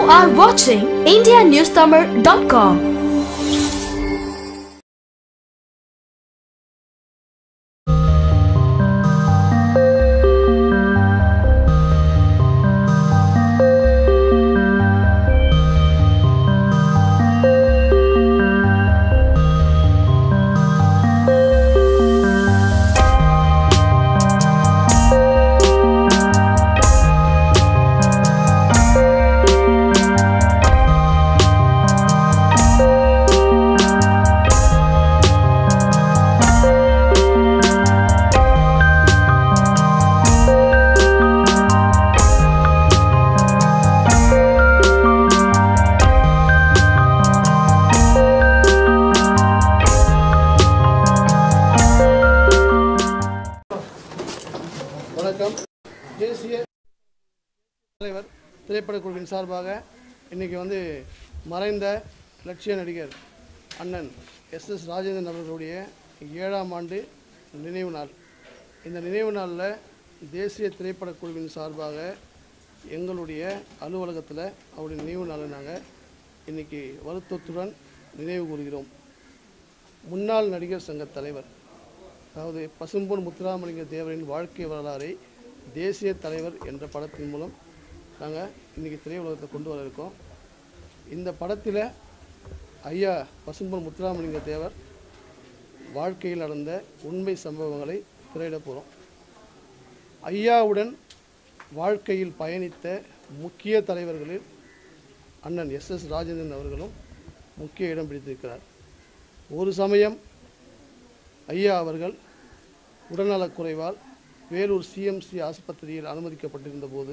are watching IndiaNewsTamil.com. வணக்கம் தேசிய தலைவர் திரைப்படக் குழுவின் சார்பாக இன்றைக்கி வந்து மறைந்த லட்சிய நடிகர் அண்ணன் எஸ் எஸ் ராஜேந்திரன் அவர்களுடைய ஏழாம் ஆண்டு நினைவு நாள் இந்த நினைவு நாளில் தேசிய திரைப்படக் குழுவின் சார்பாக எங்களுடைய அலுவலகத்தில் அவருடைய நினைவு நாளை நாங்கள் இன்றைக்கி வருத்தத்துடன் நினைவு கூறுகிறோம் முன்னாள் நடிகர் சங்க தலைவர் அதாவது பசும்பொன் முத்துராமலிங்க தேவரின் வாழ்க்கை வரலாறை தேசிய தலைவர் என்ற படத்தின் மூலம் நாங்கள் இன்றைக்கி திரையுலகத்தை கொண்டு வர இருக்கோம் இந்த படத்தில் ஐயா பசும்பொன் முத்துராமலிங்க தேவர் வாழ்க்கையில் நடந்த உண்மை சம்பவங்களை திரையிட போகிறோம் ஐயாவுடன் வாழ்க்கையில் பயணித்த முக்கிய தலைவர்களில் அண்ணன் எஸ் எஸ் ராஜேந்திரன் அவர்களும் முக்கிய இடம் பிடித்திருக்கிறார் ஒரு சமயம் ஐயா அவர்கள் உடல்நலக் குறைவால் வேலூர் சிஎம்சி ஆஸ்பத்திரியில் அனுமதிக்கப்பட்டிருந்த போது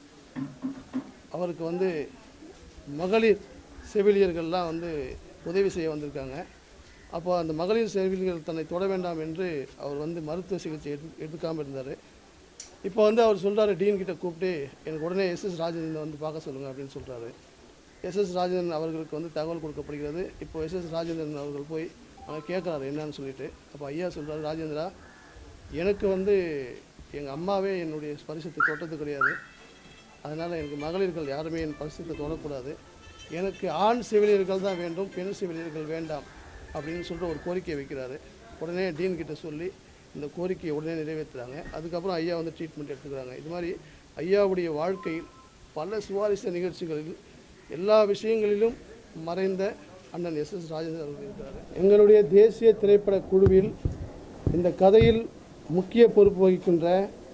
அவருக்கு வந்து மகளிர் செவிலியர்கள்லாம் வந்து உதவி செய்ய வந்திருக்காங்க அப்போ அந்த மகளிர் செவிலியர்கள் தன்னை தொட வேண்டாம் என்று அவர் வந்து மருத்துவ சிகிச்சை எடு எடுக்காமல் இருந்தார் இப்போ வந்து அவர் சொல்கிறாரு டீன் கிட்ட கூப்பிட்டு எனக்கு உடனே எஸ்எஸ் ராஜேந்திரன் வந்து பார்க்க சொல்லுங்கள் அப்படின்னு சொல்கிறாரு எஸ்எஸ் ராஜேந்திரன் அவர்களுக்கு வந்து தகவல் கொடுக்கப்படுகிறது இப்போ எஸ்எஸ் ராஜேந்திரன் அவர்கள் போய் அங்கே கேட்குறாரு என்னன்னு சொல்லிட்டு அப்போ ஐயா சொல்கிறாரு ராஜேந்திரா எனக்கு வந்து எங்கள் அம்மாவே என்னுடைய ஸ்பரிசத்தை தொட்டது கிடையாது அதனால் எனக்கு மகளிர்கள் யாருமே என் பரிசத்தை தொடக்கூடாது எனக்கு ஆண் செவிலியர்கள் தான் வேண்டும் பெண் செவிலியர்கள் வேண்டாம் அப்படின்னு சொல்லிட்டு ஒரு கோரிக்கை வைக்கிறாரு உடனே டீன் கிட்ட சொல்லி இந்த கோரிக்கையை உடனே நிறைவேற்றுறாங்க அதுக்கப்புறம் ஐயா வந்து ட்ரீட்மெண்ட் எடுத்துக்கிறாங்க இது மாதிரி ஐயாவுடைய வாழ்க்கையில் பல சுவாரஸ்ய நிகழ்ச்சிகளில் எல்லா விஷயங்களிலும் மறைந்த அண்ணன் எஸ் எஸ் ராஜேந்திரன் அவர்கள் இருக்கிறார் எங்களுடைய தேசிய திரைப்பட குழுவில் இந்த கதையில் முக்கிய பொறுப்பு வகிக்கின்ற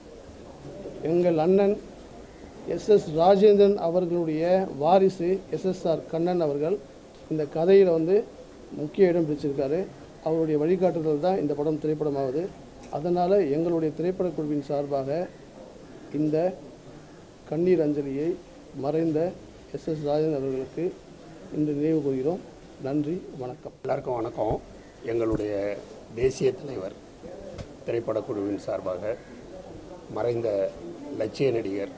எங்கள் அண்ணன் எஸ் எஸ் ராஜேந்திரன் அவர்களுடைய வாரிசு எஸ்எஸ்ஆர் கண்ணன் அவர்கள் இந்த கதையில் வந்து முக்கிய இடம் பிடிச்சிருக்காரு அவருடைய வழிகாட்டுதல் தான் இந்த படம் திரைப்படமாகுது அதனால் எங்களுடைய திரைப்படக் குழுவின் சார்பாக இந்த கண்ணீர் அஞ்சலியை மறைந்த எஸ் எஸ் ராஜேந்திரன் அவர்களுக்கு இன்று நினைவு கூறுகிறோம் நன்றி வணக்கம் எல்லாருக்கும் வணக்கம் எங்களுடைய தேசிய தலைவர் திரைப்படக் குழுவின் சார்பாக மறைந்த லட்சிய நடிகர்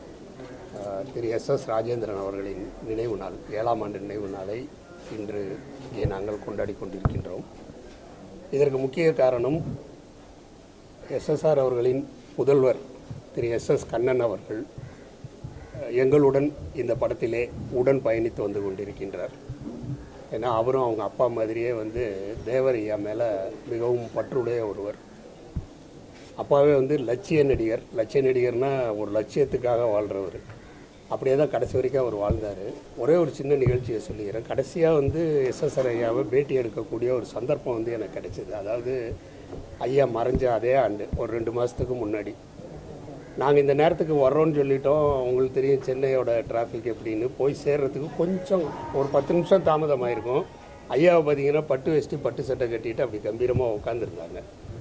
அஹ், திரு எஸ் எஸ் ராஜேந்திரன் அவர்களின் நினைவு நாள் ஏழாம் ஆண்டு நினைவு நாளை இன்று இங்கே நாங்கள் கொண்டாடி கொண்டிருக்கின்றோம் இதற்கு முக்கிய காரணம் எஸ்எஸ்ஆர் அவர்களின் புதல்வர் திரு எஸ் எஸ் கண்ணன் அவர்கள் அஹ், எங்களுடன் இந்த படத்திலே உடன் பயணித்து வந்து கொண்டிருக்கின்றார் ஏன்னா அவரும் அவங்க அப்பா மாதிரியே வந்து தேவர் ஐயா மேலே மிகவும் பற்றுடைய ஒருவர் அப்பாவே வந்து லட்சிய நடிகர் லட்சிய நடிகர்னா ஒரு லட்சியத்துக்காக வாழ்கிறவர் அப்படியே தான் கடைசி வரைக்கும் அவர் வாழ்ந்தார் ஒரே ஒரு சின்ன நிகழ்ச்சியை சொல்லிக்கிறேன் கடைசியாக வந்து எஸ்எஸ்ஆர் ஐயாவை பேட்டி எடுக்கக்கூடிய ஒரு சந்தர்ப்பம் வந்து எனக்கு கிடைச்சிது அதாவது ஐயா மறைஞ்ச அதே ஆண்டு ஒரு ரெண்டு மாதத்துக்கு முன்னாடி நாங்கள் இந்த நேரத்துக்கு வர்றோம்னு சொல்லிட்டோம் உங்களுக்கு தெரியும் சென்னையோட டிராஃபிக் எப்படின்னு போய் சேர்றதுக்கு கொஞ்சம் ஒரு பத்து நிமிஷம் தாமதமாயிருக்கும் ஐயாவை பார்த்தீங்கன்னா பட்டு வேஷ்டி பட்டு சட்டை கட்டிட்டு அப்படி கம்பீரமாக உட்காந்துருந்தாங்க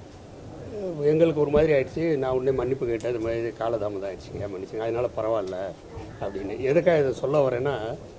எங்களுக்கு ஒரு மாதிரி ஆயிடுச்சு நான் உடனே மன்னிப்பு கேட்டேன் இது மாதிரி காலதாமதம் ஆயிடுச்சுங்க மன்னிச்சுங்க அதனால் பரவாயில்ல அப்படின்னு எதுக்காக இதை சொல்ல வரேன்னா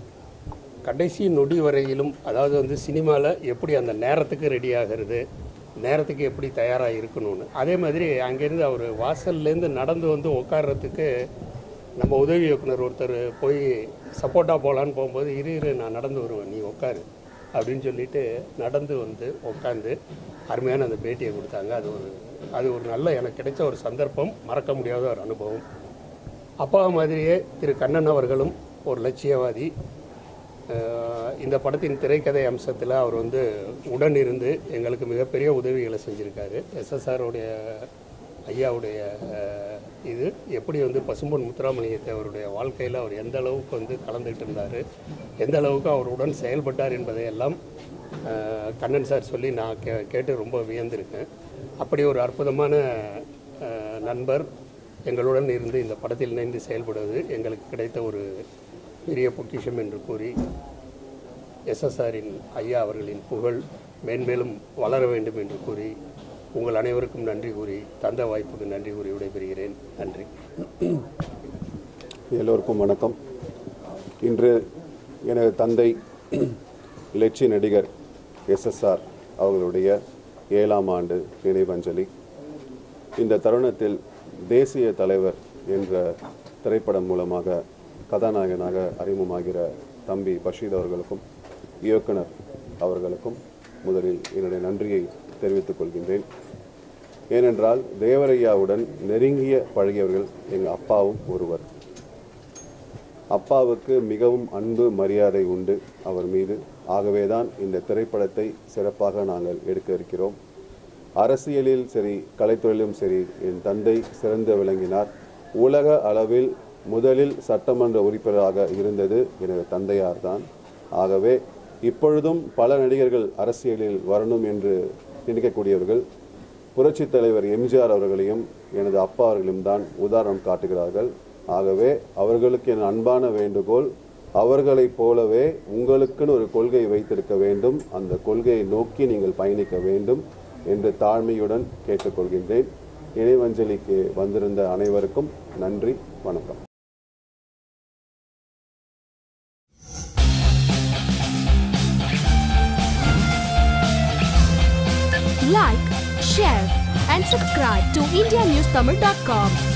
கடைசி நொடி வரையிலும் அதாவது வந்து சினிமாவில் எப்படி அந்த நேரத்துக்கு ரெடி ஆகிறது நேரத்துக்கு எப்படி தயாராக இருக்கணும்னு அதே மாதிரி அங்கேருந்து அவர் வாசல்லேருந்து நடந்து வந்து உட்கார்றதுக்கு நம்ம உதவி இயக்குனர் ஒருத்தர் போய் சப்போர்ட்டாக போகலான்னு போகும்போது இரு இரு நான் நடந்து வருவேன் நீ உட்காரு அப்படின்னு சொல்லிட்டு நடந்து வந்து உட்காந்து அருமையான அந்த பேட்டியை கொடுத்தாங்க அது ஒரு அது ஒரு நல்ல எனக்கு கிடைச்ச ஒரு சந்தர்ப்பம் மறக்க முடியாத ஒரு அனுபவம் அப்பா மாதிரியே திரு கண்ணன் அவர்களும் ஒரு லட்சியவாதி அஹ், இந்த படத்தின் திரைக்கதை அம்சத்தில் அவர் வந்து உடன் இருந்து எங்களுக்கு மிகப்பெரிய உதவிகளை செஞ்சுருக்காரு எஸ்எஸ்ஆருடைய ஐயாவுடைய அஹ், இது எப்படி வந்து பசும்பொன் முத்துராமலிங்க தேவருடைய வாழ்க்கையில் அவர் எந்த அளவுக்கு வந்து கலந்துக்கிட்டு இருந்தார் எந்த அளவுக்கு அவருடன் செயல்பட்டார் என்பதை எல்லாம் அஹ், கண்ணன் சார் சொல்லி நான் கே கேட்டு ரொம்ப வியந்திருக்கேன் அப்படி ஒரு அற்புதமான அஹ், நண்பர் எங்களுடன் இருந்து இந்த படத்தில் இணைந்து செயல்படுவது எங்களுக்கு கிடைத்த ஒரு பெரிய பொக்கிஷம் என்று கூறி எஸ்எஸ்ஆரின் ஐயா அவர்களின் புகழ் மேன்மேலும் வளர வேண்டும் என்று கூறி உங்கள் அனைவருக்கும் நன்றி கூறி தந்த வாய்ப்புக்கு நன்றி கூறி விடைபெறுகிறேன் நன்றி எல்லோருக்கும் வணக்கம் இன்று எனது தந்தை லட்சிய நடிகர் எஸ்எஸ்ஆர் அவர்களுடைய ஏழாம் ஆண்டு நினைவஞ்சலி இந்த தருணத்தில் தேசிய தலைவர் என்ற திரைப்படம் மூலமாக கதாநாயகனாக அறிமுகமாகிற தம்பி பஷீர் அவர்களுக்கும் இயக்குனர் அவர்களுக்கும் முதலில் என்னுடைய நன்றியை தெரிவித்துக் கொள்கின்றேன் ஏனென்றால் தேவரையாவுடன் நெருங்கிய பழகியவர்கள் எங்கள் அப்பாவும் ஒருவர் அப்பாவுக்கு மிகவும் அன்பு மரியாதை உண்டு அவர் மீது ஆகவேதான் இந்த திரைப்படத்தை சிறப்பாக நாங்கள் எடுக்க இருக்கிறோம் அரசியலில் சரி கலைத்துறையிலும் சரி என் தந்தை சிறந்து விளங்கினார் உலக அளவில் முதலில் சட்டமன்ற உறுப்பினராக இருந்தது எனது தந்தையார்தான் ஆகவே இப்பொழுதும் பல நடிகர்கள் அரசியலில் வரணும் என்று நினைக்கக்கூடியவர்கள் புரட்சித் தலைவர் எம்ஜிஆர் அவர்களையும் எனது அப்பா அவர்களையும் தான் உதாரணம் காட்டுகிறார்கள் ஆகவே அவர்களுக்கு என் அன்பான வேண்டுகோள் அவர்களைப் போலவே உங்களுக்குன்னு ஒரு கொள்கை வைத்திருக்க வேண்டும் அந்த கொள்கையை நோக்கி நீங்கள் பயணிக்க வேண்டும் என்று தாழ்மையுடன் கேட்டுக்கொள்கின்றேன் நினைவஞ்சலிக்கு வந்திருந்த அனைவருக்கும் நன்றி வணக்கம் Like, share, and subscribe to IndiaNewsTamil.com.